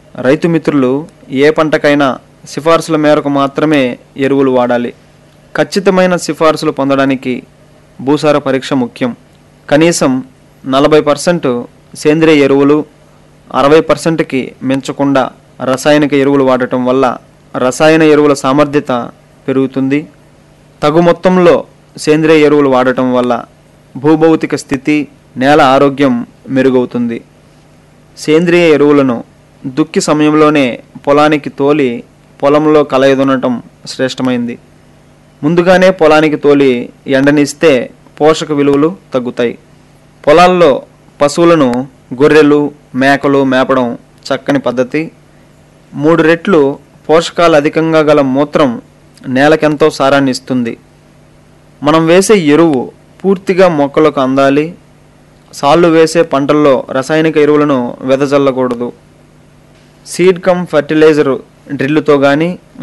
రైతు మిత్రులు ఏ పంటకైనా సిఫార్సుల మేరకు మాత్రమే ఎరువులు వాడాలి ఖచ్చితమైన సిఫార్సులు పొందడానికి భూసార పరీక్ష ముఖ్యం కనీసం నలభై పర్సెంట్ సేంద్రియ ఎరువులు అరవై పర్సెంట్కి మించకుండా రసాయనిక ఎరువులు వాడటం వల్ల రసాయన ఎరువుల సామర్థ్యత పెరుగుతుంది తగు మొత్తంలో సేంద్రియ ఎరువులు వాడటం వల్ల భూభౌతిక స్థితి నేల ఆరోగ్యం మెరుగవుతుంది సేంద్రియ ఎరువులను దుక్కి సమయంలోనే పొలానికి తోలి పొలంలో కలయదునటం శ్రేష్టమైంది ముందుగానే పొలానికి తోలి ఎండనిస్తే పోషక విలువలు తగ్గుతాయి పొలాల్లో పశువులను గొర్రెలు మేకలు మేపడం చక్కని పద్ధతి మూడు రెట్లు పోషకాలు అధికంగా గల మూత్రం నేలకెంతో సారాన్ని ఇస్తుంది మనం వేసే ఎరువు పూర్తిగా మొక్కలకు అందాలి సాళ్ళు వేసే పంటల్లో రసాయనిక ఎరువులను వెదజల్లకూడదు సీడ్ కమ్ ఫర్టిలైజర్ డ్రిల్లుతో కానీ